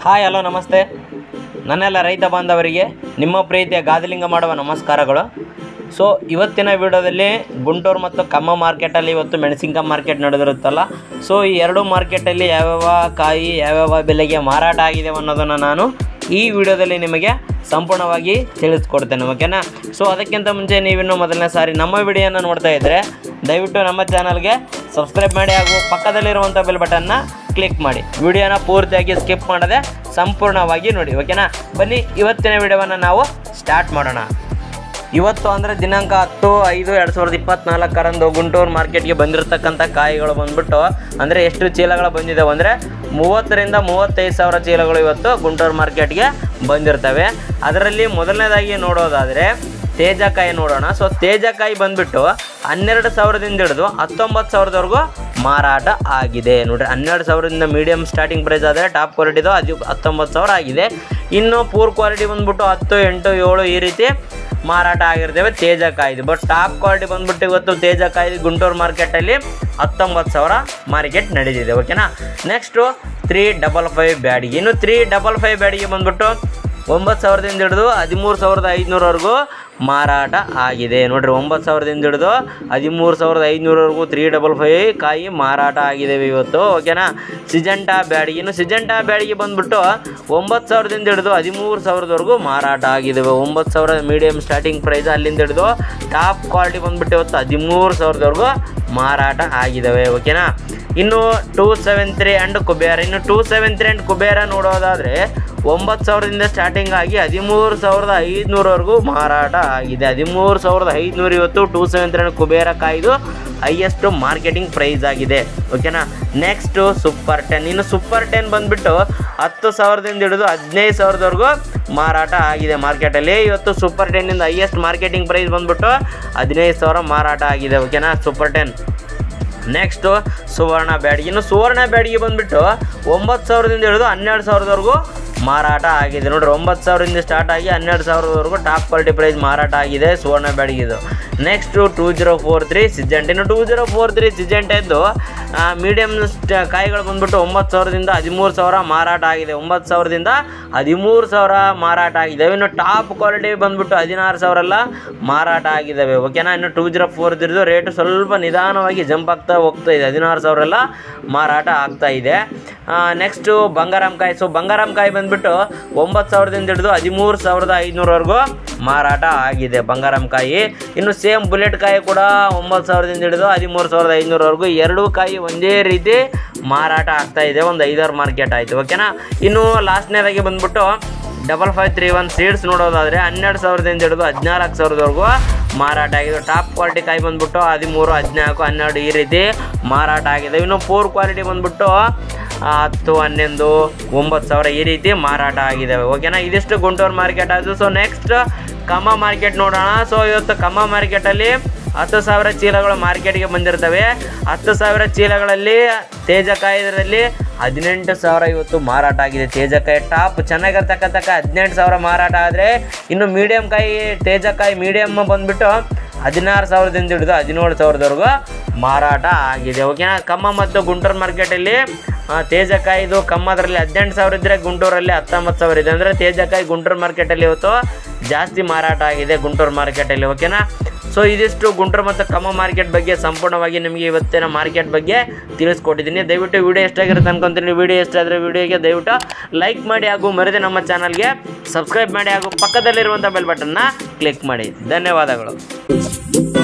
hi hello ನಮಸ್ತೆ ನನ್ನೆಲ್ಲ ರೈತ ಬಾಂಧವರಿಗೆ ನಿಮ್ಮ ಪ್ರೀತಿಯ ಗಾದಿಲಿಂಗ ಮಾಡುವ ನಮಸ್ಕಾರಗಳು ಸೊ ಇವತ್ತಿನ ವಿಡಿಯೋದಲ್ಲಿ ಗುಂಟೂರು ಮತ್ತು ಕಮ್ಮ ಮಾರ್ಕೆಟಲ್ಲಿ ಇವತ್ತು ಮೆಣಸಿನ್ಕಾಯಿ ಮಾರ್ಕೆಟ್ ನಡೆದಿರುತ್ತಲ್ಲ ಸೊ ಈ ಎರಡು ಮಾರ್ಕೆಟಲ್ಲಿ ಯಾವ್ಯಾವ ಕಾಯಿ ಯಾವ್ಯಾವ ಬೆಲೆಗೆ ಮಾರಾಟ ಆಗಿದೆ ಅನ್ನೋದನ್ನು ನಾನು ಈ ವಿಡಿಯೋದಲ್ಲಿ ನಿಮಗೆ ಸಂಪೂರ್ಣವಾಗಿ ತಿಳಿಸ್ಕೊಡ್ತೇನೆ ಓಕೆನಾ ಸೊ ಅದಕ್ಕಿಂತ ಮುಂಚೆ ನೀವಿನ್ನು ಮೊದಲನೇ ಸಾರಿ ನಮ್ಮ ವಿಡಿಯೋನ ನೋಡ್ತಾ ಇದ್ದರೆ ದಯವಿಟ್ಟು ನಮ್ಮ ಚಾನಲ್ಗೆ ಸಬ್ಸ್ಕ್ರೈಬ್ ಮಾಡಿ ಹಾಗೂ ಪಕ್ಕದಲ್ಲಿರುವಂಥ ಬೆಲ್ ಬಟನ್ನ ಕ್ಲಿಕ್ ಮಾಡಿ ವಿಡಿಯೋನ ಪೂರ್ತಿಯಾಗಿ ಸ್ಕಿಪ್ ಮಾಡದೆ ಸಂಪೂರ್ಣವಾಗಿ ನೋಡಿ ಓಕೆನಾ ಬನ್ನಿ ಇವತ್ತಿನ ವಿಡಿಯೋವನ್ನು ನಾವು ಸ್ಟಾರ್ಟ್ ಮಾಡೋಣ ಇವತ್ತು ಅಂದರೆ ದಿನಾಂಕ ಹತ್ತು ಐದು ಎರಡು ಸಾವಿರದ ಇಪ್ಪತ್ನಾಲ್ಕರಂದು ಗುಂಟೂರು ಮಾರ್ಕೆಟ್ಗೆ ಬಂದಿರತಕ್ಕಂಥ ಕಾಯಿಗಳು ಬಂದ್ಬಿಟ್ಟು ಅಂದರೆ ಎಷ್ಟು ಚೀಲಗಳು ಬಂದಿದ್ದಾವೆ ಅಂದರೆ ಮೂವತ್ತರಿಂದ ಮೂವತ್ತೈದು ಸಾವಿರ ಚೀಲಗಳು ಇವತ್ತು ಗುಂಟೂರು ಮಾರ್ಕೆಟ್ಗೆ ಬಂದಿರ್ತವೆ ಅದರಲ್ಲಿ ಮೊದಲನೇದಾಗಿ ನೋಡೋದಾದರೆ ತೇಜಕಾಯಿ ನೋಡೋಣ ಸೊ ತೇಜಕಾಯಿ ಬಂದ್ಬಿಟ್ಟು ಹನ್ನೆರಡು ಸಾವಿರದಿಂದ ಹಿಡಿದು ಹತ್ತೊಂಬತ್ತು ಸಾವಿರದವರೆಗೂ ಮಾರಾಟ ಆಗಿದೆ ನೋಡ್ರಿ ಹನ್ನೆರಡು ಸಾವಿರದಿಂದ ಮೀಡಿಯಮ್ ಸ್ಟಾರ್ಟಿಂಗ್ ಪ್ರೈಸ್ ಆದರೆ ಟಾಪ್ ಕ್ವಾಲಿಟಿದು ಅದು ಹತ್ತೊಂಬತ್ತು ಸಾವಿರ ಆಗಿದೆ ಇನ್ನು ಪೂರ್ ಕ್ವಾಲಿಟಿ ಬಂದ್ಬಿಟ್ಟು ಹತ್ತು ಎಂಟು ಏಳು ಈ ರೀತಿ ಮಾರಾಟ ಆಗಿರ್ತೇವೆ ತೇಜಕಾಯಿದು ಬಟ್ ಟಾಪ್ ಕ್ವಾಲಿಟಿ ಬಂದ್ಬಿಟ್ಟು ಇವತ್ತು ತೇಜಕಾಯಿ ಗುಂಟೂರು ಮಾರ್ಕೆಟಲ್ಲಿ ಹತ್ತೊಂಬತ್ತು ಸಾವಿರ ಮಾರ್ಕೆಟ್ ನಡೆದಿದೆ ಓಕೆನಾ ನೆಕ್ಸ್ಟು ತ್ರೀ ಡಬಲ್ ಫೈವ್ ಬ್ಯಾಡಿಗೆ ಇನ್ನು ತ್ರೀ ಡಬಲ್ ಫೈವ್ ಬ್ಯಾಡಿಗೆ ಬಂದ್ಬಿಟ್ಟು ಒಂಬತ್ತು ಸಾವಿರದಿಂದ ಹಿಡಿದು ಹದಿಮೂರು ಸಾವಿರದ ಐದುನೂರವರೆಗೂ ಮಾರಾಟ ಆಗಿದೆ ನೋಡ್ರಿ ಒಂಬತ್ತು ಸಾವಿರದಿಂದ ಹಿಡಿದು ಹದಿಮೂರು ಸಾವಿರದ ಐದುನೂರವರೆಗೂ ತ್ರೀ ಡಬಲ್ ಫೈವ್ ಕಾಯಿ ಮಾರಾಟ ಆಗಿದ್ದೇವೆ ಇವತ್ತು ಓಕೆನಾ ಸಿಜೆಂಟಾ ಬ್ಯಾಡಿಗೆ ಇನ್ನು ಸಿಜೆಂಟಾ ಬ್ಯಾಡಿಗೆ ಬಂದ್ಬಿಟ್ಟು ಒಂಬತ್ತು ಸಾವಿರದಿಂದ ಹಿಡಿದು ಹದಿಮೂರು ಸಾವಿರದವರೆಗೂ ಮಾರಾಟ ಆಗಿದ್ದಾವೆ ಒಂಬತ್ತು ಸಾವಿರ ಮೀಡಿಯಮ್ ಸ್ಟಾರ್ಟಿಂಗ್ ಪ್ರೈಸ್ ಅಲ್ಲಿಂದ ಹಿಡಿದು ಟಾಪ್ ಕ್ವಾಲಿಟಿ ಬಂದ್ಬಿಟ್ಟು ಇವತ್ತು ಹದಿಮೂರು ಸಾವಿರದವರೆಗೂ ಮಾರಾಟ ಆಗಿದ್ದಾವೆ ಓಕೆನಾ ಇನ್ನು two seven three and Kubera ಇನ್ನು two seven three and Kubera ನೋಡೋದಾದರೆ ಒಂಬತ್ತು ಸಾವಿರದಿಂದ ಸ್ಟಾರ್ಟಿಂಗ್ ಆಗಿ ಹದಿಮೂರು ಸಾವಿರದ ಐದುನೂರವರೆಗೂ ಮಾರಾಟ ಆಗಿದೆ ಹದಿಮೂರು ಸಾವಿರದ ಐದುನೂರು ಇವತ್ತು two seven three and Kubera ಕಾಯ್ದು ಹೈಯೆಸ್ಟ್ ಮಾರ್ಕೆಟಿಂಗ್ ಪ್ರೈಸ್ ಆಗಿದೆ ಓಕೆನಾ ನೆಕ್ಸ್ಟು ಸೂಪರ್ ಟೆನ್ ಇನ್ನು ಸೂಪರ್ ಟೆನ್ ಬಂದುಬಿಟ್ಟು ಹತ್ತು ಸಾವಿರದಿಂದ ಹಿಡಿದು ಹದಿನೈದು ಸಾವಿರದವರೆಗೂ ಮಾರಾಟ ಆಗಿದೆ ಮಾರ್ಕೆಟಲ್ಲಿ ಇವತ್ತು ಸೂಪರ್ ಟೆನ್ನಿಂದ ಹೈಯೆಸ್ಟ್ ಮಾರ್ಕೆಟಿಂಗ್ ಪ್ರೈಸ್ ಬಂದ್ಬಿಟ್ಟು ಹದಿನೈದು ಸಾವಿರ ಮಾರಾಟ ಆಗಿದೆ ಓಕೆನಾ ಸೂಪರ್ ಟೆನ್ ನೆಕ್ಸ್ಟು ಸುವರ್ಣ ಬ್ಯಾಡ್ಗೆ ಇನ್ನು ಸುವರ್ಣ ಬ್ಯಾಡ್ಗೆ ಬಂದುಬಿಟ್ಟು ಒಂಬತ್ತು ಸಾವಿರದಿಂದ ಹಿಡಿದು ಹನ್ನೆರಡು ಸಾವಿರದವರೆಗೂ ಮಾರಾಟ ಆಗಿದೆ ನೋಡ್ರಿ ಒಂಬತ್ತು ಸಾವಿರದಿಂದ ಸ್ಟಾರ್ಟ್ ಆಗಿ ಹನ್ನೆರಡು ಸಾವಿರದವರೆಗೂ ಟಾಪ್ ಕ್ವಾಲಿಟಿ ಪ್ರೈಸ್ ಮಾರಾಟ ಆಗಿದೆ ಸುವರ್ಣ ಬ್ಯಾಡ್ಗಿದು next two zero four three Syngenta ಇನ್ನು two zero four three Syngenta ಎದ್ದು ಮೀಡಿಯಮ್ ಕಾಯಿಗಳು ಬಂದ್ಬಿಟ್ಟು ಒಂಬತ್ತು ಸಾವಿರದಿಂದ ಹದಿಮೂರು ಸಾವಿರ ಮಾರಾಟ ಆಗಿದೆ ಒಂಬತ್ತು ಸಾವಿರದಿಂದ ಹದಿಮೂರು ಸಾವಿರ ಮಾರಾಟ ಆಗಿದೆ ಇನ್ನು ಟಾಪ್ ಕ್ವಾಲಿಟಿ ಬಂದ್ಬಿಟ್ಟು ಹದಿನಾರು ಸಾವಿರ ಎಲ್ಲ ಮಾರಾಟ ಆಗಿದ್ದಾವೆ ಓಕೆನಾ ಇನ್ನು ಟೂ ಜೀರೋ ಫೋರ್ ತ್ರೀದು ರೇಟು ಸ್ವಲ್ಪ ನಿಧಾನವಾಗಿ ಜಂಪ್ ಆಗ್ತಾ ಹೋಗ್ತಾ ಇದೆ ಹದಿನಾರು ಸಾವಿರ ಎಲ್ಲ ಮಾರಾಟ ಆಗ್ತಾ ಇದೆ ನೆಕ್ಸ್ಟು ಬಂಗಾರಂ ಕಾಯಿ ಸೊ ಬಂಗಾರಂ ಕಾಯಿ ಬಂದ್ಬಿಟ್ಟು ಒಂಬತ್ತು ಸಾವಿರದಿಂದ ಹಿಡಿದು ಹದಿಮೂರು ಸಾವಿರದ ಐದುನೂರವರೆಗೂ ಮಾರಾಟ ಆಗಿದೆ ಬಂಗಾರಂ ಕಾಯಿ ಇನ್ನು ಸೇಮ್ ಬುಲೆಟ್ ಕಾಯಿ ಕೂಡ ಒಂಬತ್ತು ಸಾವಿರದಿಂದ ಹಿಡಿದು ಹದಿಮೂರು ಸಾವಿರದ ಐದುನೂರವರೆಗೂ ಎರಡೂ ಕಾಯಿ ಒಂದೇ ರೀತಿ ಮಾರಾಟ ಆಗ್ತಾ ಇದೆ ಒಂದು ಐದಾರು ಮಾರ್ಕೆಟ್ ಆಯಿತು ಓಕೆನಾ ಇನ್ನು ಲಾಸ್ಟ್ನೇದಾಗಿ ಬಂದ್ಬಿಟ್ಟು double five three one seeds ನೋಡೋದಾದರೆ ಹನ್ನೆರಡು ಸಾವಿರದಿಂದ ಹಿಡಿದು ಹದಿನಾಲ್ಕು ಸಾವಿರದವರೆಗೂ ಮಾರಾಟ ಆಗಿದೆ ಟಾಪ್ ಕ್ವಾಲಿಟಿ ಕಾಯಿ ಬಂದ್ಬಿಟ್ಟು ಹದಿಮೂರು ಹದಿನಾಲ್ಕು ಹನ್ನೆರಡು ಈ ರೀತಿ ಮಾರಾಟ ಆಗಿದೆ ಇನ್ನು ಪೂರ್ ಕ್ವಾಲಿಟಿ ಬಂದ್ಬಿಟ್ಟು ಹತ್ತು ಹನ್ನೊಂದು ಒಂಬತ್ತು ಸಾವಿರ ಈ ರೀತಿ ಮಾರಾಟ ಆಗಿದ್ದಾವೆ ಓಕೆನಾ ಇದಿಷ್ಟು ಗುಂಟೂರು ಮಾರ್ಕೆಟ್ ಆಯಿತು ಸೊ ನೆಕ್ಸ್ಟ್ ಕಮ್ಮ ಮಾರ್ಕೆಟ್ ನೋಡೋಣ ಸೊ ಇವತ್ತು ಕಮ್ಮ ಮಾರ್ಕೆಟಲ್ಲಿ ಹತ್ತು ಸಾವಿರ ಚೀಲಗಳು ಮಾರ್ಕೆಟ್ಗೆ ಬಂದಿರ್ತವೆ ಹತ್ತು ಸಾವಿರ ಚೀಲಗಳಲ್ಲಿ ತೇಜಕಾಯಿದರಲ್ಲಿ ಹದಿನೆಂಟು ಸಾವಿರ ಇವತ್ತು ಮಾರಾಟ ಆಗಿದೆ ತೇಜಕಾಯಿ ಟಾಪ್ ಚೆನ್ನಾಗಿರ್ತಕ್ಕಂಥ ಹದಿನೆಂಟು ಸಾವಿರ ಮಾರಾಟ ಆದರೆ ಇನ್ನು ಮೀಡಿಯಮ್ ಕಾಯಿ ತೇಜಕಾಯಿ ಮೀಡಿಯಮ್ ಬಂದುಬಿಟ್ಟು ಹದಿನಾರು ಸಾವಿರದಿಂದ ಹಿಡಿದು ಹದಿನೇಳು ಸಾವಿರದವರೆಗೂ ಮಾರಾಟ ಆಗಿದೆ ಓಕೆನಾ ಕಮ್ಮ ಮತ್ತು ಗುಂಟೂರು ಮಾರ್ಕೆಟಲ್ಲಿ ತೇಜಕಾಯಿದು ಕಮ್ಮದರಲ್ಲಿ ಹದಿನೆಂಟು ಸಾವಿರ ಇದ್ದರೆ ಗುಂಟೂರಲ್ಲಿ ಹತ್ತೊಂಬತ್ತು ಸಾವಿರ ಇದೆ ಅಂದರೆ ತೇಜಕಾಯಿ ಗುಂಟೂರು ಮಾರ್ಕೆಟಲ್ಲಿ ಇವತ್ತು ಜಾಸ್ತಿ ಮಾರಾಟ ಆಗಿದೆ ಗುಂಟೂರು ಮಾರ್ಕೆಟಲ್ಲಿ ಓಕೆನಾ ಸೊ ಇದಿಷ್ಟು ಗುಂಟೂರು ಮತ್ತು ಕಮ್ಮ ಮಾರ್ಕೆಟ್ ಬಗ್ಗೆ ಸಂಪೂರ್ಣವಾಗಿ ನಿಮಗೆ ಇವತ್ತಿನ ಮಾರ್ಕೆಟ್ ಬಗ್ಗೆ ತಿಳಿಸ್ಕೊಟ್ಟಿದ್ದೀನಿ ದಯವಿಟ್ಟು ವಿಡಿಯೋ ಎಷ್ಟಾಗಿರುತ್ತೆ ಅನ್ಕೊಂತೀನಿ ವಿಡಿಯೋ ಇಷ್ಟ ಆದರೆ ವಿಡಿಯೋಗೆ ದಯವಿಟ್ಟು ಲೈಕ್ ಮಾಡಿ ಹಾಗೂ ಮರೆದೇ ನಮ್ಮ ಚಾನಲ್ಗೆ ಸಬ್ಸ್ಕ್ರೈಬ್ ಮಾಡಿ ಹಾಗೂ ಪಕ್ಕದಲ್ಲಿರುವಂಥ ಬೆಲ್ ಬಟನ್ನ ಕ್ಲಿಕ್ ಮಾಡಿ ಧನ್ಯವಾದಗಳು